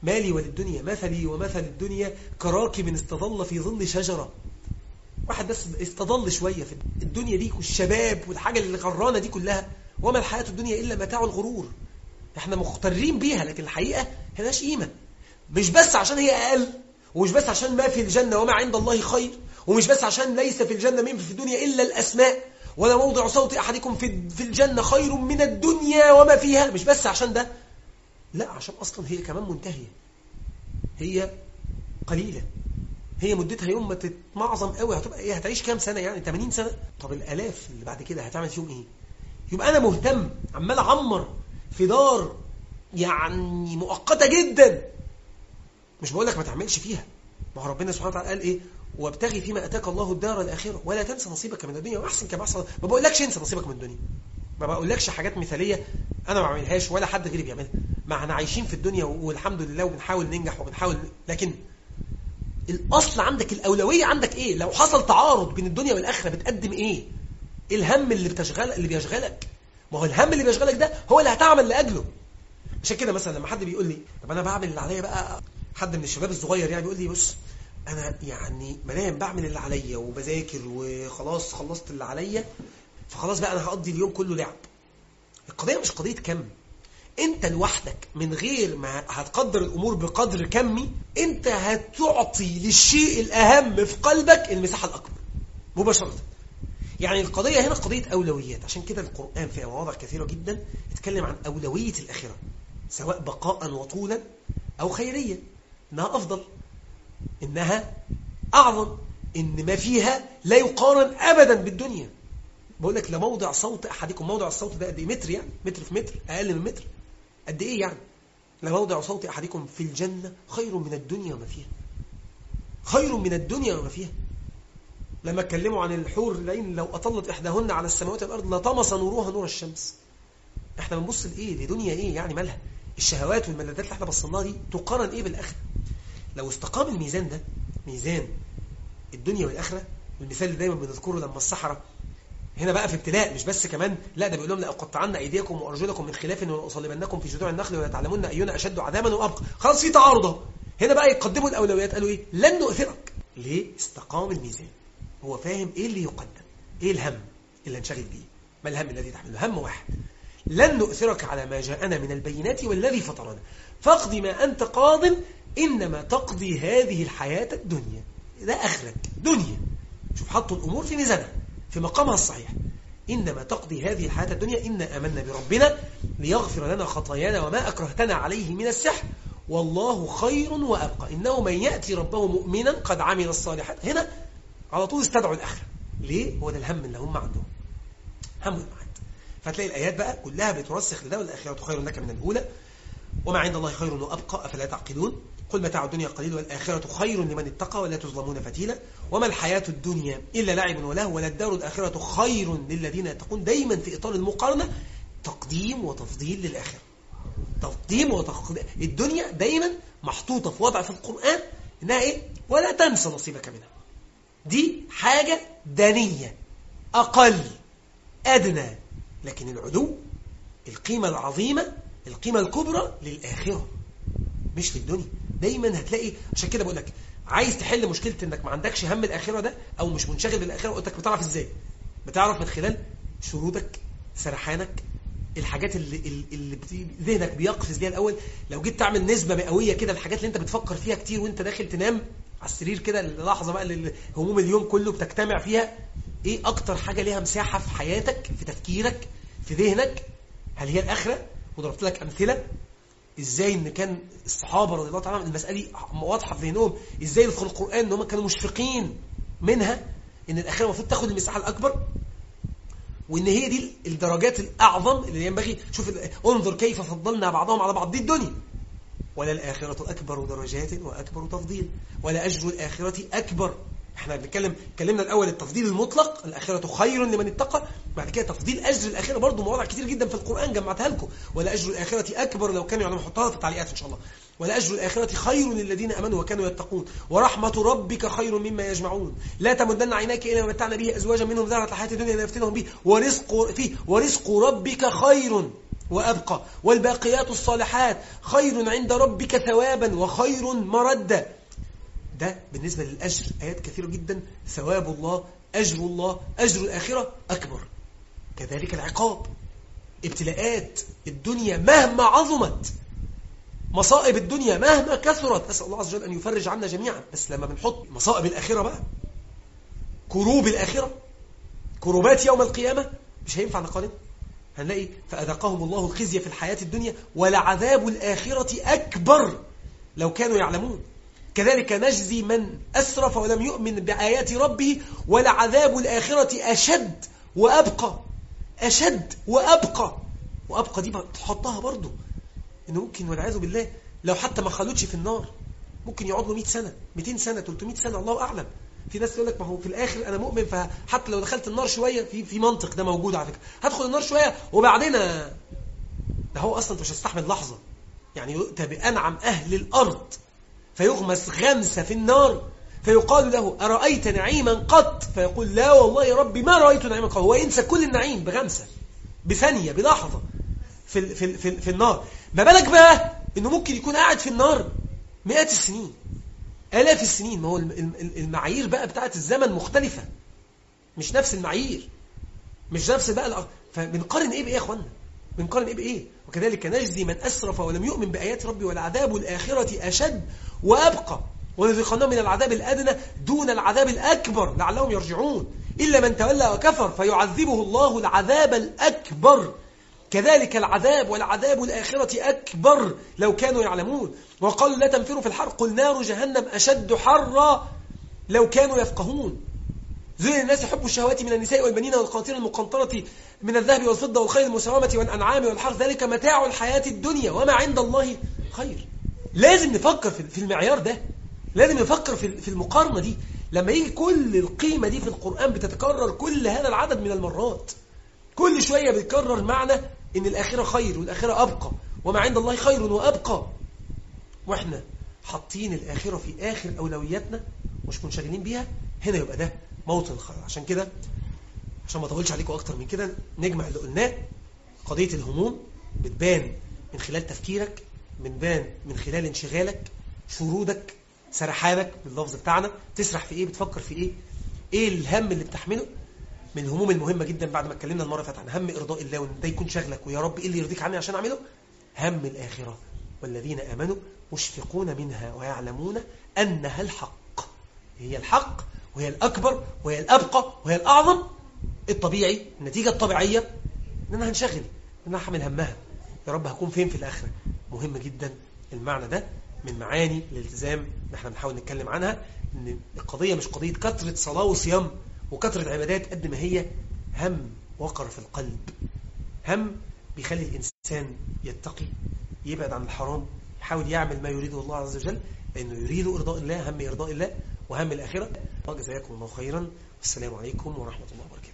مالي وللدنيا مثلي ومثل الدنيا كراكب استظل في ظل شجرة واحد بس استظل شوية في الدنيا دي والشباب والحاجة اللي غرانة دي كلها وما الحياة الدنيا إلا متاع الغرور احنا مختارين بيها لكن الحقيقة هلاش قيمة مش بس عشان هي أقل ومش بس عشان ما في الجنة وما عند الله خير ومش بس عشان ليس في الجنة من في الدنيا إلا الأسماء ولا موضع صوت أحدكم في في الجنة خير من الدنيا وما فيها مش بس عشان ده لا عشان أصلا هي كمان منتهية هي قليلة هي مدتها يوم ما تتمعظم قوي هتبقى ايه هتعيش كام سنة يعني 80 سنة طب الآلاف اللي بعد كده هتعمل فيهم ايه يبقى أنا مهتم عمال أعمر في دار يعني مؤقتة جدا مش بقول لك ما تعملش فيها ما هو ربنا سبحانه وتعالى قال ايه وابتغي فيما اتاك الله الدار الاخره ولا تنسى نصيبك من الدنيا واحسن كما احسن ما بقولكش انسى نصيبك من الدنيا ما بقولكش حاجات مثاليه انا ما بعملهاش ولا حد غيري بيعملها ما احنا عايشين في الدنيا والحمد لله وبنحاول ننجح وبنحاول لكن الاصل عندك الاولويه عندك ايه لو حصل تعارض بين الدنيا والاخره بتقدم ايه الهم اللي بتشغل اللي بيشغلك ما هو الهم اللي بيشغلك ده هو اللي هتعمل لاجله عشان كده مثلا لما حد بيقول لي طب انا بعمل اللي عليا بقى حد من الشباب الصغير يعني بيقول لي بص انا يعني منام بعمل اللي عليا وبذاكر وخلاص خلصت اللي عليا فخلاص بقى انا هقضي اليوم كله لعب القضيه مش قضيه كم انت لوحدك من غير ما هتقدر الامور بقدر كمي انت هتعطي للشيء الاهم في قلبك المساحه الاكبر مباشره يعني القضيه هنا قضيه اولويات عشان كده القران في مواضع كثيره جدا يتكلم عن اولويه الاخره سواء بقاء وطولا او خيريه انها افضل انها اعظم ان ما فيها لا يقارن ابدا بالدنيا بقول لك لموضع صوت احدكم موضع الصوت ده قد ايه متر يعني متر في متر اقل من متر قد ايه يعني لموضع صوت احدكم في الجنه خير من الدنيا وما فيها خير من الدنيا وما فيها لما اتكلموا عن الحور العين لو اطلت احداهن على السماوات والارض لطمس نورها نور الشمس احنا بنبص لايه لدنيا ايه يعني مالها الشهوات والملذات اللي احنا بصينا دي تقارن ايه بالاخره لو استقام الميزان ده ميزان الدنيا والآخرة المثال اللي دايما بنذكره لما السحرة هنا بقى في ابتلاء مش بس كمان لا ده بيقول لهم لأقطعن أيديكم وأرجلكم من خلاف ولأصلبنكم في جذوع النخل ولا تعلمون أينا أشد عذابا وأبقى خلاص في تعارض هنا بقى يقدموا الأولويات قالوا إيه لن نؤثرك ليه استقام الميزان هو فاهم إيه اللي يقدم إيه الهم اللي نشغل بيه ما الهم الذي تحمله هم واحد لن نؤثرك على ما جاءنا من البينات والذي فطرنا فاقض ما أنت قاض إنما تقضي هذه الحياة الدنيا ده آخرك دنيا شوف حطوا الأمور في ميزانها في مقامها الصحيح إنما تقضي هذه الحياة الدنيا إنا آمنا بربنا ليغفر لنا خطايانا وما أكرهتنا عليه من السحر والله خير وأبقى إنه من يأتي ربه مؤمنا قد عمل الصالحات هنا على طول استدعوا الآخرة ليه؟ هو ده الهم اللي هم عندهم هم المعاد فتلاقي الآيات بقى كلها بترسخ لده والآخرة خير لك من الأولى وما عند الله خير وأبقى أفلا تعقلون قل متاع الدنيا قليل والآخرة خير لمن اتقى ولا تظلمون فتيلا وما الحياة الدنيا إلا لعب وله ولا الدار الآخرة خير للذين يتقون دايما في إطار المقارنة تقديم وتفضيل للآخرة تقديم وتقديم الدنيا دايما محطوطة في وضع في القرآن إنها إيه ولا تنسى نصيبك منها دي حاجة دنية أقل أدنى لكن العدو القيمة العظيمة القيمة الكبرى للآخرة مش للدنيا دايما هتلاقي عشان كده بقول لك عايز تحل مشكله انك ما عندكش هم الاخره ده او مش منشغل بالاخره قلت لك بتعرف ازاي بتعرف من خلال شرودك سرحانك الحاجات اللي اللي ذهنك بيقفز ليها الاول لو جيت تعمل نسبه مئويه كده الحاجات اللي انت بتفكر فيها كتير وانت داخل تنام على السرير كده اللحظه بقى اللي هموم اليوم كله بتجتمع فيها ايه اكتر حاجه ليها مساحه في حياتك في تفكيرك في ذهنك هل هي الاخره وضربت لك امثله ازاي ان كان الصحابه رضي الله تعالى عنهم المساله دي واضحه في ذهنهم ازاي يدخل القران ان هم كانوا مشفقين منها ان الاخره المفروض تاخد المساحه الاكبر وان هي دي الدرجات الاعظم اللي ينبغي شوف انظر كيف فضلنا بعضهم على بعض دي الدنيا ولا الاخره اكبر درجات واكبر تفضيل ولا اجر الاخره اكبر احنا بنتكلم اتكلمنا الاول التفضيل المطلق الاخره خير لمن اتقى بعد كده تفضيل اجر الاخره برضه مواضع كتير جدا في القران جمعتها لكم ولا اجر الاخره اكبر لو كانوا يعلمون حطها في التعليقات ان شاء الله ولا اجر الاخره خير للذين امنوا وكانوا يتقون ورحمه ربك خير مما يجمعون لا تمدن عينيك الى ما متعنا به ازواجا منهم زهره الحياه الدنيا لنفتنهم به ورزق فيه ورزق ربك خير وأبقى والباقيات الصالحات خير عند ربك ثوابا وخير مردا ده بالنسبة للأجر آيات كثيرة جدا ثواب الله أجر الله أجر الآخرة أكبر كذلك العقاب ابتلاءات الدنيا مهما عظمت مصائب الدنيا مهما كثرت أسأل الله عز وجل أن يفرج عنا جميعا بس لما بنحط مصائب الآخرة بقى كروب الآخرة كروبات يوم القيامة مش هينفع نقارن هنلاقي فأذقهم الله الخزي في الحياة الدنيا ولعذاب الآخرة أكبر لو كانوا يعلمون كذلك نجزي من أسرف ولم يؤمن بآيات ربه ولعذاب الآخرة أشد وأبقى أشد وأبقى وأبقى دي تحطها برضو إنه ممكن والعياذ بالله لو حتى ما خلوتش في النار ممكن يقعد له 100 سنة 200 سنة 300 سنة الله أعلم في ناس تقول لك ما هو في الآخر أنا مؤمن فحتى لو دخلت النار شوية في في منطق ده موجود على فكرة هدخل النار شوية وبعدين ده هو أصلا مش هستحمل لحظة يعني يؤتى بأنعم أهل الأرض فيغمس غمسة في النار فيقال له أرأيت نعيما قط فيقول لا والله يا ربي ما رأيت نعيما قط هو ينسى كل النعيم بغمسة بثانية بلحظة في, في, في, في النار ما بالك بقى انه ممكن يكون قاعد في النار مئات السنين آلاف السنين ما هو المعايير بقى بتاعت الزمن مختلفة مش نفس المعايير مش نفس بقى فبنقارن ايه بايه يا اخوانا بنقارن ايه بايه وكذلك نجزي من أسرف ولم يؤمن بآيات ربي والعذاب الآخرة أشد وأبقى ونذيقنهم من العذاب الأدنى دون العذاب الأكبر لعلهم يرجعون إلا من تولى وكفر فيعذبه الله العذاب الأكبر كذلك العذاب والعذاب الآخرة أكبر لو كانوا يعلمون وقالوا لا تنفروا في الحر قل نار جهنم أشد حرا لو كانوا يفقهون زين الناس يحبوا الشهوات من النساء والبنين والقناطير المقنطرة من الذهب والفضة والخيل المسومة والأنعام والحرث ذلك متاع الحياة الدنيا وما عند الله خير لازم نفكر في المعيار ده لازم نفكر في المقارنة دي لما يجي كل القيمة دي في القرآن بتتكرر كل هذا العدد من المرات كل شوية بيتكرر معنى ان الآخرة خير والآخرة أبقى وما عند الله خير وأبقى واحنا حاطين الآخرة في آخر أولوياتنا مش منشغلين بيها هنا يبقى ده موطن خير عشان كده عشان ما اطولش عليكم اكتر من كده نجمع اللي قلناه قضية الهموم بتبان من خلال تفكيرك بتبان من خلال انشغالك شرودك سرحانك باللفظ بتاعنا تسرح في ايه بتفكر في ايه ايه الهم اللي بتحمله من الهموم المهمة جدا بعد ما اتكلمنا المرة فاتت عن هم إرضاء الله وان ده يكون شغلك ويا رب ايه اللي يرضيك عني عشان اعمله هم الآخرة والذين آمنوا مشفقون منها ويعلمون أنها الحق هي الحق وهي الأكبر وهي الأبقى وهي الأعظم الطبيعي النتيجة الطبيعية ان انا هنشغل ان انا هحمل همها يا رب هكون فين في الاخره مهم جدا المعنى ده من معاني الالتزام اللي احنا بنحاول نتكلم عنها ان القضيه مش قضيه كثره صلاه وصيام وكثره عبادات قد ما هي هم وقر في القلب هم بيخلي الانسان يتقي يبعد عن الحرام يحاول يعمل ما يريده الله عز وجل لانه يريد ارضاء الله هم ارضاء الله وهم الاخره جزاكم الله خيرا والسلام عليكم ورحمه الله وبركاته